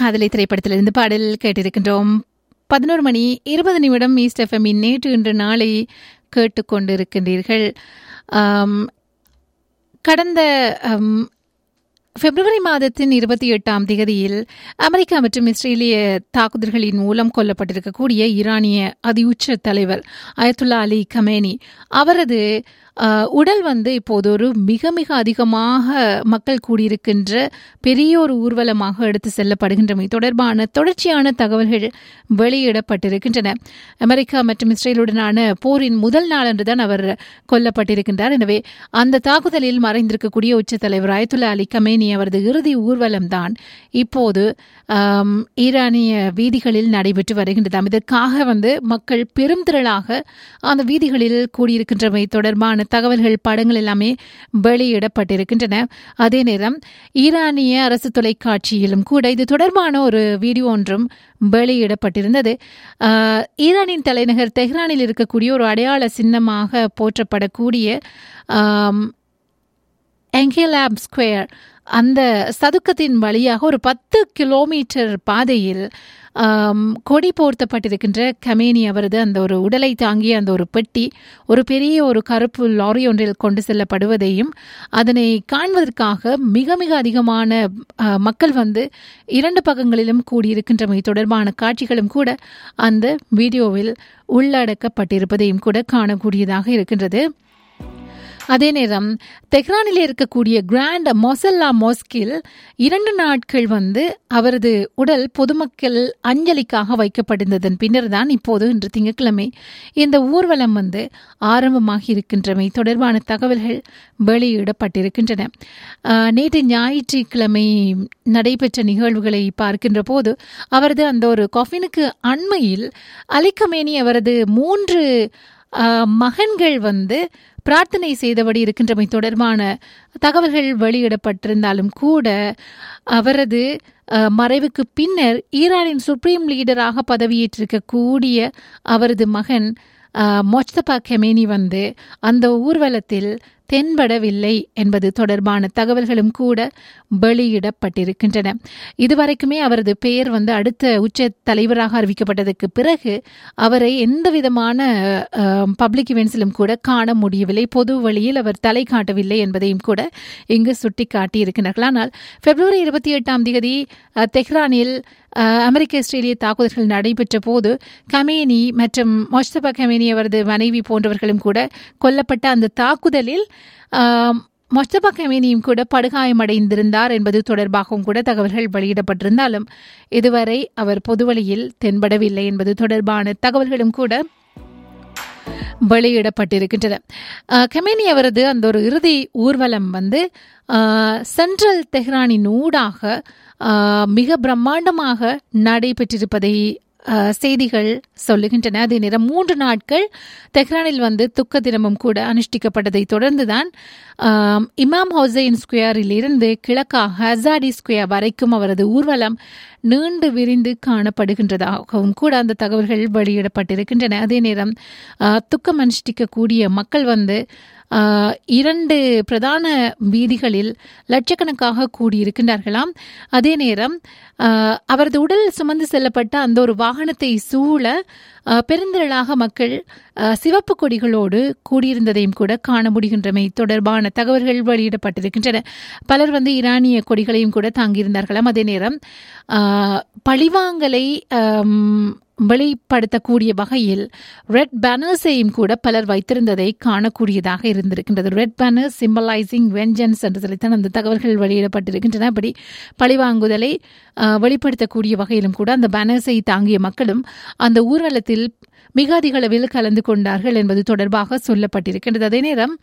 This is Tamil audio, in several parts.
காதலை திரைப்படத்திலிருந்து பாடல் கேட்டிருக்கின்றோம் பதினோரு மணி இருபது நிமிடம் ஈஸ்ட் எஃப்எம்மின் நேற்று இன்று நாளை கேட்டுக்கொண்டிருக்கின்றீர்கள் ஆம், கடந்த ஆம், பிப்ரவரி மாதத்தின் இருபத்தி எட்டாம் தேதியில் அமெரிக்கா மற்றும் இஸ்ரேலிய தாக்குதல்களின் மூலம் கொல்லப்பட்டிருக்கக்கூடிய ஈரானிய அதிஉச்ச தலைவர் அயத்துல்லா அலி கமேனி அவரது அஹ், உடல் வந்து இப்போது ஒரு மிக மிக அதிகமாக மக்கள் கூடியிருக்கின்ற பெரிய ஒரு ஊர்வலமாக எடுத்து செல்லப்படுகின்றமை தொடர்பான தொடர்ச்சியான தகவல்கள் வெளியிடப்பட்டிருக்கின்றன அமெரிக்கா மற்றும் இஸ்ரேலுடனான போரின் முதல் நாளன்றுதான் அவர் கொல்லப்பட்டிருக்கின்றார் எனவே அந்த தாக்குதலில் மறைந்திருக்கக்கூடிய உச்ச தலைவர் அயத்துல்லா அலி கமேனி அவரது இறுதி ஊர்வலம் தான் இப்போது ஆம், ஈரானிய வீதிகளில் நடைபெற்று வருகின்றது இதற்காக வந்து மக்கள் பெரும் திரளாக அந்த வீதிகளில் கூடியிருக்கின்றமை தொடர்பான தகவல்கள் படங்கள் எல்லாமே வெளியிடப்பட்டிருக்கின்றன அதே நேரம் ஈரானிய அரசு தொலைக்காட்சியிலும் கூட இது தொடர்பான ஒரு வீடியோ ஒன்றும் வெளியிடப்பட்டிருந்தது ஆஹ், ஈரானின் தலைநகர் தெஹ்ரானில் இருக்கக்கூடிய ஒரு அடையாள சின்னமாக போற்றப்படக்கூடிய ஆம், எங்கேலாப் ஸ்கொயர் அந்த சதுக்கத்தின் வழியாக ஒரு பத்து கிலோமீட்டர் பாதையில் ஆம், கொடி போர்த்தப்பட்டிருக்கின்ற கமேனி அவரது அந்த ஒரு உடலை தாங்கிய அந்த ஒரு பெட்டி ஒரு பெரிய ஒரு கருப்பு லாரி ஒன்றில் கொண்டு செல்லப்படுவதையும் அதனை காண்பதற்காக மிக மிக அதிகமான ஆ, மக்கள் வந்து இரண்டு பக்கங்களிலும் கூடியிருக்கின்றமை தொடர்பான காட்சிகளும் கூட அந்த வீடியோவில் உள்ளடக்கப்பட்டிருப்பதையும் கூட காணக்கூடியதாக இருக்கின்றது அதே நேரம் தெஹ்ரானில் இருக்கக்கூடிய கிராண்ட் மொசல்லா மோஸ்கில் இரண்டு நாட்கள் வந்து அவரது உடல் பொதுமக்கள் அஞ்சலிக்காக வைக்கப்பட்டிருந்ததன் பின்னர் தான் இப்போது இன்று திங்கட்கிழமை இந்த ஊர்வலம் வந்து ஆரம்பமாகி இருக்கின்றமை தொடர்பான தகவல்கள் வெளியிடப்பட்டிருக்கின்றன ஆஹ், நேற்று ஞாயிற்றுக்கிழமை நடைபெற்ற நிகழ்வுகளை பார்க்கின்ற போது அவரது அந்த ஒரு காஃபினுக்கு அண்மையில் அலிகமேனி அவரது மூன்று ஆஹ், மகன்கள் வந்து பிரார்த்தனை செய்தபடி இருக்கின்றமை தொடர்பான தகவல்கள் வெளியிடப்பட்டிருந்தாலும் கூட அவரது அஹ், மறைவுக்கு பின்னர் ஈரானின் சுப்ரீம் லீடராக பதவியேற்றிருக்கக்கூடிய அவரது மகன் அஹ், மொச்தபா கெமேனி வந்து அந்த ஊர்வலத்தில் தென்படவில்லை என்பது தொடர்பான தகவல்களும் கூட வெளியிடப்பட்டிருக்கின்றன இதுவரைக்குமே அவரது பெயர் வந்து அடுத்த உச்ச தலைவராக அறிவிக்கப்பட்டதற்கு பிறகு அவரை எந்த விதமான பப்ளிக் இவெண்ட்ஸிலும் கூட காண முடியவில்லை பொது வழியில் அவர் தலை காட்டவில்லை என்பதையும் கூட இங்கு சுட்டிக்காட்டி இருக்கின்றார்கள் ஆனால் பிப்ரவரி இருபத்தி எட்டாம் தேதி அஹ், தெஹ்ரானில் அஹ், அமெரிக்க இஸ்ரேலிய தாக்குதல்கள் நடைபெற்ற போது கமேனி மற்றும் மொஸ்தபா கமேனி அவரது மனைவி போன்றவர்களும் கூட கொல்லப்பட்ட அந்த தாக்குதலில் ஆம், மொஸ்தபா கமேனியும் கூட படுகாயமடைந்திருந்தார் என்பது தொடர்பாகவும் கூட தகவல்கள் வெளியிடப்பட்டிருந்தாலும் இதுவரை அவர் பொதுவழியில் தென்படவில்லை என்பது தொடர்பான தகவல்களும் கூட வெளியிடப்பட்டிருக்கின்றன அஹ், கமேனி அவரது அந்த ஒரு இறுதி ஊர்வலம் வந்து அஹ், சென்ட்ரல் தெஹ்ரானின் ஊடாக அஹ், மிக பிரம்மாண்டமாக நடைபெற்றிருப்பதை அஹ், செய்திகள் சொல்லுகின்றன அதே நேரம் மூன்று நாட்கள் தெஹ்ரானில் வந்து துக்க தினமும் கூட அனுஷ்டிக்கப்பட்டதை தொடர்ந்துதான் ஆம், இமாம் ஹொசைன் ஸ்கொயரில் இருந்து கிழக்காக ஹசாடி ஸ்கொயர் வரைக்கும் அவரது ஊர்வலம் நீண்டு விரிந்து காணப்படுகின்றதாகவும் கூட அந்த தகவல்கள் வெளியிடப்பட்டிருக்கின்றன அதே நேரம் ஆ, துக்கம் அனுஷ்டிக்கக்கூடிய மக்கள் வந்து ஆ, இரண்டு பிரதான வீதிகளில் லட்சக்கணக்காக கூடியிருக்கின்றார்களாம் அதே நேரம் ஆ, அவரது உடல் சுமந்து செல்லப்பட்ட அந்த ஒரு வாகனத்தை சூழ ஆ, பெருந்திரளாக மக்கள் ஆ, சிவப்பு கொடிகளோடு கூடியிருந்ததையும் கூட காண முடிகின்றமை தொடர்பான தகவல்கள் வெளியிடப்பட்டிருக்கின்றன பலர் வந்து ஈரானிய கொடிகளையும் கூட தாங்கியிருந்தார்களாம் அதே நேரம் ஆ, பழிவாங்கலை ஆம், வெளிப்படுத்தக்கூடிய வகையில் ரெட் பேனர்ஸையும் கூட பலர் வைத்திருந்ததை காணக்கூடியதாக இருந்திருக்கின்றது ரெட் பேனர் சிம்பலைசிங் வெஞ்சன்ஸ் என்று சொல்லித்தான் அந்த தகவல்கள் வெளியிடப்பட்டிருக்கின்றன அப்படி பழிவாங்குதலை ஆஹ், வெளிப்படுத்தக்கூடிய வகையிலும் கூட அந்த பேனர்ஸை தாங்கிய மக்களும் அந்த ஊர்வலத்தில் மிக அதிக அளவில் கலந்து கொண்டார்கள் என்பது தொடர்பாக சொல்லப்பட்டிருக்கின்றது அதே நேரம்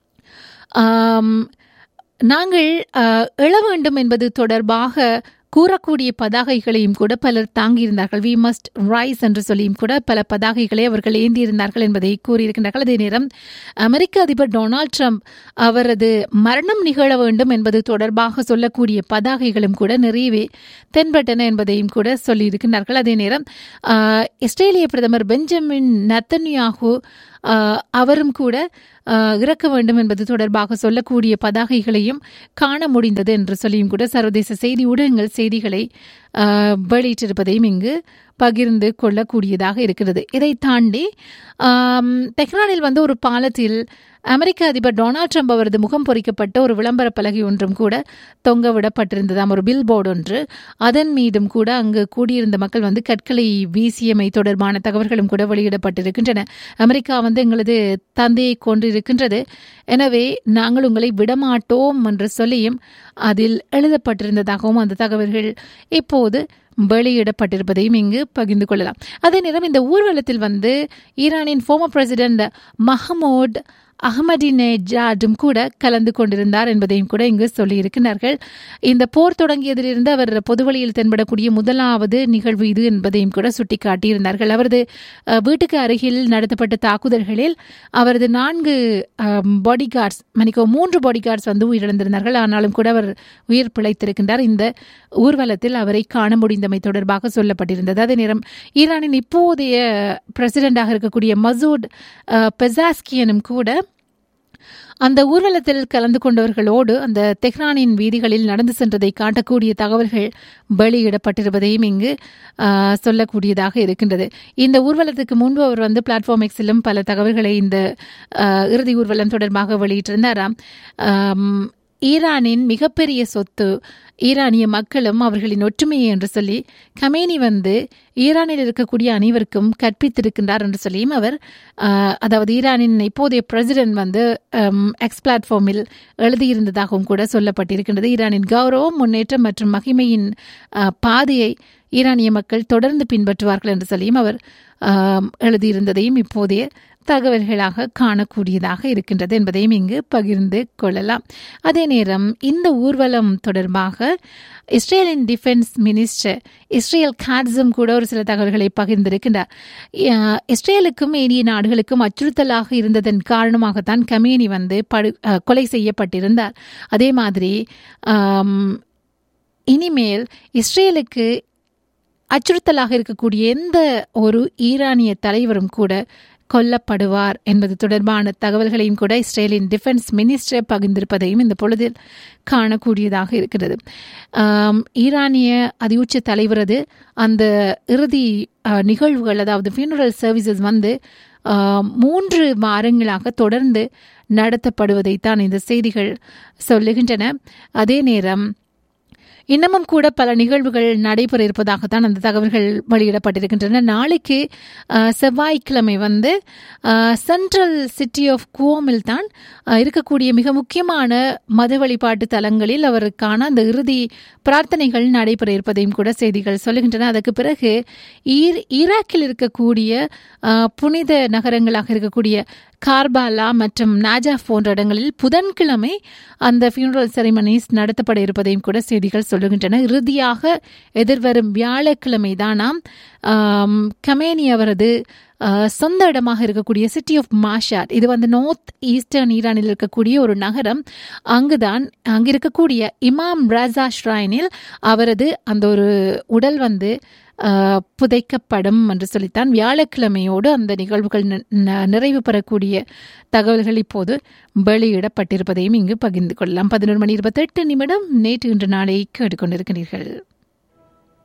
ஆம், நாங்கள் அஹ், எழ வேண்டும் என்பது தொடர்பாக கூறக்கூடிய பதாகைகளையும் கூட பலர் தாங்கியிருந்தார்கள் வி மஸ்ட் ரைஸ் என்று சொல்லியும் கூட பல பதாகைகளை அவர்கள் ஏந்தியிருந்தார்கள் என்பதை கூறியிருக்கின்றார்கள் அதே நேரம் அமெரிக்க அதிபர் டொனால்ட் ட்ரம்ப் அவரது மரணம் நிகழ வேண்டும் என்பது தொடர்பாக சொல்லக்கூடிய பதாகைகளும் கூட நிறையவே தென்பட்டன என்பதையும் கூட சொல்லியிருக்கின்றார்கள் அதே நேரம் ஆஹ், இஸ்ரேலிய பிரதமர் பெஞ்சமின் நத்தன்யாகு ஆஹ், அவரும் கூட ஆஹ், இறக்க வேண்டும் என்பது தொடர்பாக சொல்லக்கூடிய பதாகைகளையும் காண முடிந்தது என்று சொல்லியும் கூட சர்வதேச செய்தி ஊடகங்கள் செய்திகளை ஆஹ், வெளியிட்டிருப்பதையும் இங்கு பகிர்ந்து கொள்ளக்கூடியதாக இருக்கிறது இதை தாண்டி ஆம், தெஹ்ரானில் வந்து ஒரு பாலத்தில் அமெரிக்க அதிபர் டொனால்ட் ட்ரம்ப் அவரது முகம் பொறிக்கப்பட்ட ஒரு விளம்பர பலகை ஒன்றும் கூட தொங்க விடப்பட்டிருந்ததாம் ஒரு பில் போர்டு ஒன்று அதன் மீதும் கூட அங்கு கூடியிருந்த மக்கள் வந்து கற்களை வீசியமை தொடர்பான தகவல்களும் கூட வெளியிடப்பட்டிருக்கின்றன அமெரிக்கா வந்து எங்களது தந்தையை கொண்டிருக்கின்றது எனவே நாங்கள் உங்களை விடமாட்டோம் என்று சொல்லியும் அதில் எழுதப்பட்டிருந்ததாகவும் அந்த தகவல்கள் இப்போது வெளியிடப்பட்டிருப்பதையும் இங்கு பகிர்ந்து கொள்ளலாம் அதே நேரம் இந்த ஊர்வலத்தில் வந்து ஈரானின் ஃபோமர் பிரசிடென்ட் மஹமூட் அகமதினேஜாடும் கூட கலந்து கொண்டிருந்தார் என்பதையும் கூட இங்கு சொல்லியிருக்கிறார்கள் இந்த போர் தொடங்கியதிலிருந்து அவர் பொதுவழியில் தென்படக்கூடிய முதலாவது நிகழ்வு இது என்பதையும் கூட சுட்டிக்காட்டியிருந்தார்கள் அவரது அஹ், வீட்டுக்கு அருகில் நடத்தப்பட்ட தாக்குதல்களில் அவரது நான்கு பாடி கார்ட்ஸ் மணிக்கோ மூன்று பாடி கார்ட்ஸ் வந்து உயிரிழந்திருந்தார்கள் ஆனாலும் கூட அவர் உயிர் பிழைத்திருக்கின்றார் இந்த ஊர்வலத்தில் அவரை காண முடிந்தமை தொடர்பாக சொல்லப்பட்டிருந்தது அதே நேரம் ஈரானின் இப்போதைய பிரசிடெண்டாக இருக்கக்கூடிய மசூட் அஹ், பெசாஸ்கியனும் கூட அந்த ஊர்வலத்தில் கலந்து கொண்டவர்களோடு அந்த தெஹ்ரானின் வீதிகளில் நடந்து சென்றதை காட்டக்கூடிய தகவல்கள் வெளியிடப்பட்டிருப்பதையும் இங்கு ஆ, சொல்லக்கூடியதாக இருக்கின்றது இந்த ஊர்வலத்துக்கு முன்பு அவர் வந்து பிளாட்ஃபார்ம் எக்ஸிலும் பல தகவல்களை இந்த ஆ, இறுதி ஊர்வலம் தொடர்பாக வெளியிட்டிருந்தாராம் ஆம், ஈரானின் மிகப்பெரிய சொத்து ஈரானிய மக்களும் அவர்களின் ஒற்றுமையை என்று சொல்லி கமேனி வந்து ஈரானில் இருக்கக்கூடிய அனைவருக்கும் கற்பித்திருக்கின்றார் என்று சொல்லியும் அவர் ஆஹ், அதாவது ஈரானின் இப்போதைய பிரசிடென்ட் வந்து எக்ஸ் பிளாட்ஃபார்மில் எழுதியிருந்ததாகவும் கூட சொல்லப்பட்டிருக்கின்றது ஈரானின் கௌரவம் முன்னேற்றம் மற்றும் மகிமையின் ஆஹ், பாதையை ஈரானிய மக்கள் தொடர்ந்து பின்பற்றுவார்கள் என்று சொல்லியும் அவர் ஆம், எழுதியிருந்ததையும் இப்போதைய தகவல்களாக காணக்கூடியதாக இருக்கின்றது என்பதையும் இங்கு பகிர்ந்து கொள்ளலாம் அதே நேரம் இந்த ஊர்வலம் தொடர்பாக இஸ்ரேலின் டிஃபென்ஸ் மினிஸ்டர் இஸ்ரேல் காட்ஸும் கூட ஒரு சில தகவல்களை பகிர்ந்திருக்கின்றார் அஹ், இஸ்ரேலுக்கும் ஏனைய நாடுகளுக்கும் அச்சுறுத்தலாக இருந்ததன் காரணமாகத்தான் கமேனி வந்து படு அஹ், கொலை செய்யப்பட்டிருந்தார் அதே மாதிரி ஆம், இனிமேல் இஸ்ரேலுக்கு அச்சுறுத்தலாக இருக்கக்கூடிய எந்த ஒரு ஈரானிய தலைவரும் கூட கொல்லப்படுவார் என்பது தொடர்பான தகவல்களையும் கூட இஸ்ரேலின் டிஃபென்ஸ் மினிஸ்டர் பகிர்ந்திருப்பதையும் இந்த பொழுதில் காணக்கூடியதாக இருக்கிறது ஆம், ஈரானிய அதியுச்ச தலைவரது அந்த இறுதி அஹ், நிகழ்வுகள் அதாவது funeral சர்வீசஸ் வந்து ஆஹ், மூன்று வாரங்களாக தொடர்ந்து நடத்தப்படுவதைத்தான் இந்த செய்திகள் சொல்லுகின்றன அதே நேரம் இன்னமும் கூட பல நிகழ்வுகள் நடைபெற இருப்பதாகத்தான் அந்த தகவல்கள் வெளியிடப்பட்டிருக்கின்றன நாளைக்கு அஹ், செவ்வாய்க்கிழமை வந்து சென்ட்ரல் சிட்டி ஆஃப் குவோமில் தான் அஹ், இருக்கக்கூடிய மிக முக்கியமான மத வழிபாட்டு தலங்களில் அவருக்கான அந்த இறுதி பிரார்த்தனைகள் நடைபெற இருப்பதையும் கூட செய்திகள் சொல்லுகின்றன அதற்கு பிறகு ஈர் ஈராக்கில் இருக்கக்கூடிய அஹ், புனித நகரங்களாக இருக்கக்கூடிய கார்பாலா மற்றும் நாஜாஃப் போன்ற இடங்களில் புதன்கிழமை அந்த ஃபியூனரல் செரிமனிஸ் நடத்தப்பட இருப்பதையும் கூட செய்திகள் சொல்லுகின்றன இறுதியாக எதிர்வரும் வியாழக்கிழமை தானாம் ஆம், கமேனி அவரது ஆஹ், சொந்த இடமாக இருக்கக்கூடிய சிட்டி ஆஃப் மாஷாட் இது வந்து நார்த் ஈஸ்டர்ன் ஈரானில் இருக்கக்கூடிய ஒரு நகரம் அங்குதான் அங்கு இருக்கக்கூடிய இமாம் ராசா ஷ்ரைனில் அவரது அந்த ஒரு உடல் வந்து ஆஹ், புதைக்கப்படும் என்று சொல்லித்தான் வியாழக்கிழமையோடு அந்த நிகழ்வுகள் ந- ந- நிறைவு பெறக்கூடிய தகவல்கள் இப்போது வெளியிடப்பட்டிருப்பதையும் இங்கு பகிர்ந்து கொள்ளலாம் பதினொரு மணி இருபத்தெட்டு நிமிடம் நேற்று இன்று நாளை கேட்டுக்கொண்டிருக்கிறீர்கள்